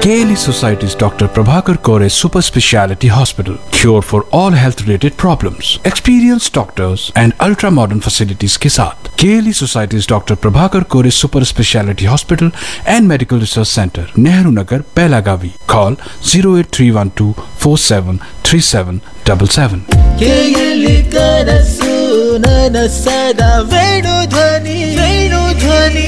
KLE Society's Dr. Prabhakar Kore Super Speciality Hospital. Cure for all health related problems. Experienced doctors and ultra modern facilities के साथ KLE Society's Dr. Prabhakar Kore Super Speciality Hospital and Medical Research Center, Nehru Nagar, Pelagavi. Call 08312 473777. ಕೇಳಿ ಕನಸು ನನಸದ ವೇಣು ಧ್ವನಿ ವೇಣು ಧ್ವನಿ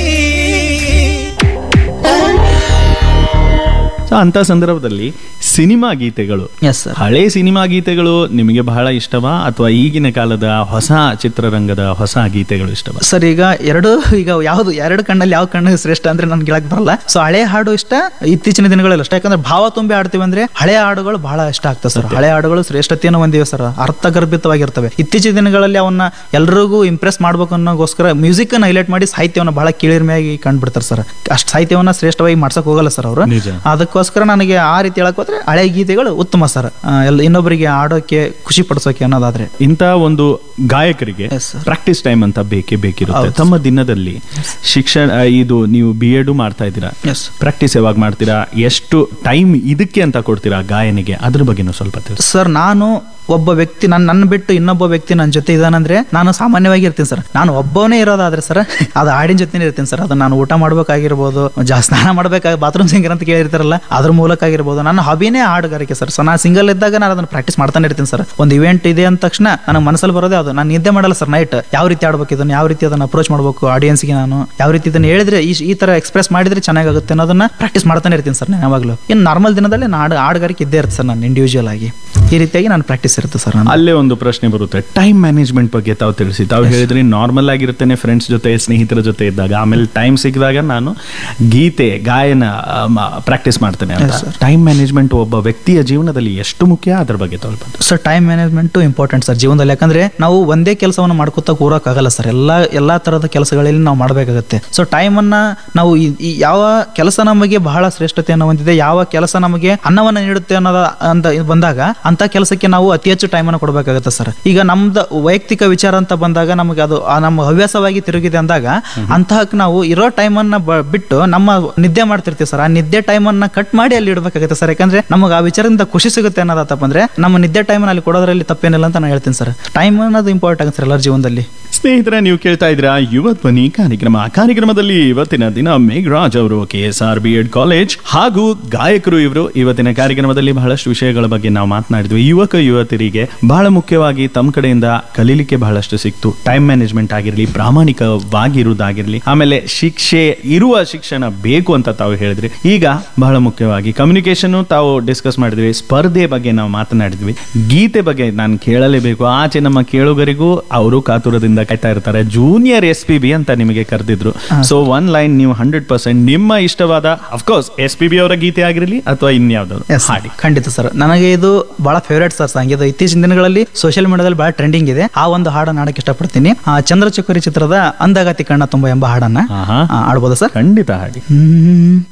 so ಅಂತ ಸಂದರ್ಭದಲ್ಲಿ cinema ಗೀತೆಗಳು yes sir ಹಳೆ ಸಿನಿಮಾ ಗೀತೆಗಳು ನಿಮಗೆ ಬಹಳ ಇಷ್ಟವಾ ಅಥವಾ ಈಗಿನ ಕಾಲದ ಹೊಸ ಚಿತ್ರರಂಗದ ಹೊಸ ಗೀತೆಗಳು ಇಷ್ಟವಾ ಸರ್ ಈಗ ಎರಡು ಈಗ ಯಾವ್ದು ಎರಡು ಕಣ್ಣಲ್ಲಿ ಯಾವ ಕಣ್ಣು ಶ್ರೇಷ್ಠ ಅಂದ್ರೆ ನನ್ಗೆ ಹೇಳಕ್ ಬರಲ್ಲ ಸೊ ಹಳೆ ಹಾಡು ಇಷ್ಟ ಇತ್ತೀಚಿನ ದಿನಗಳಲ್ಲಿ ಅಷ್ಟೇ ಯಾಕಂದ್ರೆ ಭಾವ ತುಂಬಿ ಆಡ್ತೀವಿ ಅಂದ್ರೆ ಹಳೆ ಹಾಡುಗಳು ಬಹಳ ಇಷ್ಟ ಆಗ್ತದೆ ಸರ್ ಹಳೆ ಹಾಡುಗಳು ಶ್ರೇಷ್ಠತೆಯನ್ನು ಹೊಂದಿವೆ ಸರ್ ಅರ್ಥಗರ್ಭಿತವಾಗಿರ್ತವೆ ಇತ್ತೀಚಿನ ದಿನಗಳಲ್ಲಿ ಅವನ್ನ ಎಲ್ರಿಗೂ ಇಂಪ್ರೆಸ್ ಮಾಡ್ಬೇಕು ಅನ್ನೋಗೋಸ್ಕರ ಮ್ಯೂಸಿಕ್ ಅನ್ನ ಹೈಲೈಟ್ ಮಾಡಿ ಸಾಹಿತ್ಯವನ್ನು ಬಹಳ ಕೀಳಿರ್ಮೆಯಾಗಿ ಕಂಡುಬಿಡ್ತಾರೆ ಸರ್ ಅಷ್ಟು ಸಾಹಿತ್ಯವನ್ನ ಶ್ರೇಷ್ಠವಾಗಿ ಮಾಡ್ಸಕ್ ಹೋಗಲ್ಲ ಸರ್ ಅವರು ನಿಜ. ಅದಕ್ಕೋಸ್ಕರ ನನಗೆ ಆ ರೀತಿ ಹೇಳಕ್ ಹೋದ್ರೆ ಹಳೆ ಗೀತೆಗಳು ಉತ್ತಮ ಸರ್ ಎಲ್ಲ ಇನ್ನೊಬ್ಬರಿಗೆ ಆಡೋಕೆ ಖುಷಿ ಪಡಿಸೋಕೆ ಅನ್ನೋದಾದ್ರೆ ಇಂಥ ಒಂದು ಗಾಯಕರಿಗೆ Yes, sir. ಪ್ರಾಕ್ಟೀಸ್ ಟೈಮ್ ಅಂತ ಬೇಕೇ ಬೇಕಿರುತ್ತೆ ಹೌದು, ತಮ್ಮ ದಿನದಲ್ಲಿ ಶಿಕ್ಷಣ ಆ, ಇದು ನೀವು ಬಿ ಎಡ್ ಮಾಡ್ತಾ ಇದ್ದೀರಾ ಎಸ್ ಪ್ರಾಕ್ಟೀಸ್ ಯಾವಾಗ ಮಾಡ್ತೀರಾ ಎಷ್ಟು ಟೈಮ್ ಇದಕ್ಕೆ ಅಂತ ಕೊಡ್ತೀರಾ ಗಾಯನಿಗೆ ಅದ್ರ ಬಗ್ಗೆನೂ ಸ್ವಲ್ಪ ತಿಳಿಸಿ ಸರ್ ನಾನು ಒಬ್ಬ ವ್ಯಕ್ತಿ ನನ್ನ ನನ್ನ ಬಿಟ್ಟು ಇನ್ನೊಬ್ಬ ವ್ಯಕ್ತಿ ನನ್ನ ಜೊತೆ ಇದಾನಂದ್ರೆ ನಾನು ಸಾಮಾನ್ಯವಾಗಿ ಇರ್ತೀನಿ ಸರ್ ನಾನು ಒಬ್ಬವನೇ ಇರೋದಾದ್ರೆ ಸರ್ ಅದು ಹಾಡಿನ ಜೊತೆನೇ ಇರ್ತೀನಿ ಸರ್ ಅದು ನಾನು ಊಟ ಮಾಡ್ಬೇಕಾಗಿರ್ಬೋದು ಜಾ ಸ್ನಾನ ಮಾಡ್ಬೇಕಾಗಿ ಬಾತ್ರೂಮ್ ಸಿಂಗರ್ ಅಂತ ಕೇಳಿರ್ತಾರಲ್ಲ ಅದ್ರ ಮೂಲಕ ಆಗಿರ್ಬೋದು ನನ್ನ ಹಾಬಿನೇ ಹಾಡುಗಾರಿಕೆ ಸರ್ ಸೊ ನಾನು ಸಿಂಗಲ್ ಇದ್ದಾಗ ನಾನು ಅದನ್ನ ಪ್ರಾಕ್ಟೀಸ್ ಮಾಡ್ತಾನೆ ಇರ್ತೀನಿ ಸರ್ ಒಂದು ಇವೆಂಟ್ ಇದೆ ಅಂದ ತಕ್ಷಣ ನನಗೆ ಮನಸ್ಸಲ್ಲಿ ಬರೋದೇ ಅದು ನಾನು ನಿದ್ದೆ ಮಾಡಲ್ಲ ಸರ್ ನೈಟ್ ಯಾವ ರೀತಿ ಆಡ್ಬೇಕು ಇದನ್ನ ಯಾವ ರೀತಿ ಅದನ್ನ ಅಪ್ರೋಚ್ ಮಾಡಬೇಕು ಆಡಿಯನ್ಸ್ಗೆ ನಾನು ಯಾವ ರೀತಿ ಇದನ್ನ ಹೇಳಿದ್ರೆ ಈ ಈ ತರ ಎಕ್ಸ್ಪ್ರೆಸ್ ಮಾಡಿದ್ರೆ ಚೆನ್ನಾಗುತ್ತೆ ಅನ್ನೋದನ್ನ ಪ್ರಾಕ್ಟೀಸ್ ಮಾಡ್ತಾನೆ ಇರ್ತೀನಿ ಸರ್ ನಾನು ಯಾವಾಗಲೂ ಇನ್ನು ನಾರ್ಮಲ್ ದಿನದಲ್ಲಿ ನಾನು ಹಾಡು ಹಾಡುಗಾರಿಕೆ ಇದ್ದೇ ಇರುತ್ತೆ ಸರ್ ನಾನು ಇಂಡಿವಿಜುವಲ್ ಆಗಿ ಈ ರೀತಿಯಾಗಿ ನಾನು ಪ್ರಾಕ್ಟೀಸ್ ಇರುತ್ತೆ ಸರ್ ನಾನು ಅಲ್ಲೇ ಒಂದು ಪ್ರಶ್ನೆ ಬರುತ್ತೆ ಟೈಮ್ ಮ್ಯಾನೇಜ್ಮೆಂಟ್ ಬಗ್ಗೆ ತಾವು ತಿಳಿಸಿ ತಾವು ಹೇಳಿದ್ರಿ ನಾರ್ಮಲ್ ಆಗಿರ್ತೇನೆ ಫ್ರೆಂಡ್ಸ್ ಜೊತೆ ಸ್ನೇಹಿತರ ಜೊತೆ ಇದ್ದಾಗ ಆಮೇಲೆ ಟೈಮ್ ಸಿಕ್ಕಿದಾಗ ನಾನು ಗೀತೆ ಗಾಯನ ಪ್ರಾಕ್ಟೀಸ್ ಮಾಡ್ತೇನೆ ಅಂತ ಟೈಮ್ ಮ್ಯಾನೇಜ್ಮೆಂಟ್ ಒಬ್ಬ ವ್ಯಕ್ತಿಯ ಜೀವನದಲ್ಲಿ ಎಷ್ಟು ಮುಖ್ಯ ಅದ್ರ ಬಗ್ಗೆ ತಗೊಳ್ಬೋದು sir time management important sir ಜೀವನದಲ್ಲಿ ಯಾಕಂದ್ರೆ ನಾವು ಒಂದೇ ಕೆಲಸವನ್ನು ಮಾಡ್ಕೊತಾ ಕೂರೋಕ್ಕಾಗಲ್ಲ ಸರ್ ಎಲ್ಲಾ ಎಲ್ಲಾ ತರದ ಕೆಲಸಗಳಲ್ಲಿ ನಾವು ಮಾಡಬೇಕಾಗುತ್ತೆ ಸೊ ಟೈಮ್ ಅನ್ನ ನಾವು ಈ- ಈ ಯಾವ ಕೆಲಸ ನಮಗೆ ಬಹಳ ಶ್ರೇಷ್ಠತೆಯನ್ನು ಹೊಂದಿದೆ ಯಾವ ಕೆಲಸ ನಮಗೆ ಅನ್ನವನ್ನು ನೀಡುತ್ತೆ ಅನ್ನೋದ ಅಂತ ಇದು ಬಂದಾಗ ಅಂತ ಕೆಲಸಕ್ಕೆ ನಾವು ಅತಿ ಹೆಚ್ಚು ಟೈಮ್ ಅನ್ನು ಕೊಡಬೇಕಾಗುತ್ತೆ ಸರ್ ಈಗ ನಮ್ದು ವೈಯಕ್ತಿಕ ವಿಚಾರ ಅಂತ ಬಂದಾಗ ನಮಗೆ ಅದು ಆ ನಮ್ಮ ಹವ್ಯಾಸವಾಗಿ ತಿರುಗಿದೆ ಅಂದಾಗ ಅಂತಹಕ್ಕೆ ನಾವು ಇರೋ ಟೈಮ್ ಅನ್ನ ಬ- ಬಿಟ್ಟು ನಮ್ಮ ನಿದ್ದೆ ಮಾಡ್ತಿರ್ತೀವಿ ಸರ್ ಆ ನಿದ್ದೆ ಟೈಮ್ ಅನ್ನ ಕಟ್ ಮಾಡಿ ಅಲ್ಲಿ ಇಡಬೇಕಾಗುತ್ತೆ ಸರ್ ಯಾಕಂದ್ರೆ ನಮಗೆ ಆ ವಿಚಾರದಿಂದ ಖುಷಿ ಸಿಗುತ್ತೆ ಅನ್ನೋದಪ್ಪ ಅಂದ್ರೆ ನಮ್ಮ ನಿದ್ದೆ ಟೈಮ್ ಅಲ್ಲಿ ಕೊಡೋದ್ರಲ್ಲಿ ತಪ್ಪೇನಿಲ್ಲ ಅಂತ ನಾನು ಹೇಳ್ತೀನಿ ಸರ್ ಟೈಮ್ ಅನ್ನೋದು ಇಂಪಾರ್ಟೆಂಟ್ ಆಗುತ್ತೆ ಸರ್ ಎಲ್ಲರ ಜೀವನದಲ್ಲಿ ಸ್ನೇಹಿತರೆ ನೀವು ಕೇಳ್ತಾ ಇದ್ದೀರಾ ಯುವ ಧ್ವನಿ ಕಾರ್ಯಕ್ರಮ ಕಾರ್ಯಕ್ರಮದಲ್ಲಿ ಇವತ್ತಿನ ದಿನ ಮೇಘರಾಜ್ ಅವರು K S R B Ed college ಹಾಗೂ ಗಾಯಕರು ಇವರು ಇವತ್ತಿನ ಕಾರ್ಯಕ್ರಮದಲ್ಲಿ ಬಹಳಷ್ಟು ವಿಷಯಗಳ ಬಗ್ಗೆ ನಾವು ಮಾತನಾಡಿದ್ವಿ ಯುವಕ ಯುವತಿಯರಿಗೆ ಬಹಳ ಮುಖ್ಯವಾಗಿ ತಮ್ಮ ಕಡೆಯಿಂದ ಕಲೀಲಿಕ್ಕೆ ಬಹಳಷ್ಟು ಸಿಕ್ತು ಟೈಮ್ ಮ್ಯಾನೇಜ್ಮೆಂಟ್ ಆಗಿರಲಿ ಪ್ರಾಮಾಣಿಕವಾಗಿರುವುದಾಗಿರ್ಲಿ ಆಮೇಲೆ ಶಿಕ್ಷೆ ಇರುವ ಶಿಕ್ಷಣ ಬೇಕು ಅಂತ ತಾವು ಹೇಳಿದ್ರಿ ಈಗ ಬಹಳ ಮುಖ್ಯವಾಗಿ ಕಮ್ಯುನಿಕೇಶನ್ ತಾವು ಡಿಸ್ಕಸ್ ಮಾಡಿದ್ವಿ ಸ್ಪರ್ಧೆ ಬಗ್ಗೆ ನಾವು ಮಾತನಾಡಿದ್ವಿ ಗೀತೆ ಬಗ್ಗೆ ನಾನು ಕೇಳಲೇಬೇಕು ಆಚೆ ನಮ್ಮ ಕೇಳುಗರಿಗೂ ಅವರು ಕಾತುರದಿಂದ ಕಾಯ್ತಾ ಇರ್ತಾರೆ ಜೂನಿಯರ್ ಎಸ್ ಪಿ ಬಿ ಅಂತ ನಿಮಗೆ ಕರೆದಿದ್ರು ಸೊ ಒನ್ ಲೈನ್ ನೀವು ಹಂಡ್ರೆಡ್ ಪರ್ಸೆಂಟ್ ನಿಮ್ಮ ಇಷ್ಟವಾದ ಅಫ್ಕೋರ್ಸ್ ಎಸ್ ಪಿ ಬಿ ಅವರ ಗೀತೆ ಆಗಿರಲಿ ಅಥವಾ ಇನ್ಯಾವ್ದಾದ್ರು Yes, ಹಾಡಿ ಖಂಡಿತ ಸರ್ ನನಗೆ ಇದು ಬಹಳ ಫೇವರೇಟ್ ಸರ್ ಸಾಂಗ್ ಇದು ಇತ್ತೀಚಿನ ದಿನಗಳಲ್ಲಿ ಸೋಷಿಯಲ್ ಮೀಡಿಯಾದಲ್ಲಿ ಬಹಳ ಟ್ರೆಂಡಿಂಗ್ ಇದೆ ಆ ಒಂದು ಹಾಡನ್ನ ಹಾಡಕ್ಕೆ ಇಷ್ಟಪಡ್ತೀನಿ ಆ, ಚಂದ್ರಚಕೋರಿ ಚಿತ್ರದ ಅಂದಗತಿ ಕಣ್ಣ ತುಂಬ ಎಂಬ ಹಾಡನ್ನ ಆಹಾ. ಆ, ಆಡ್ಬೋದಾ ಸರ್ ಖಂಡಿತ ಹಾಡಿ ಹ್ಮ್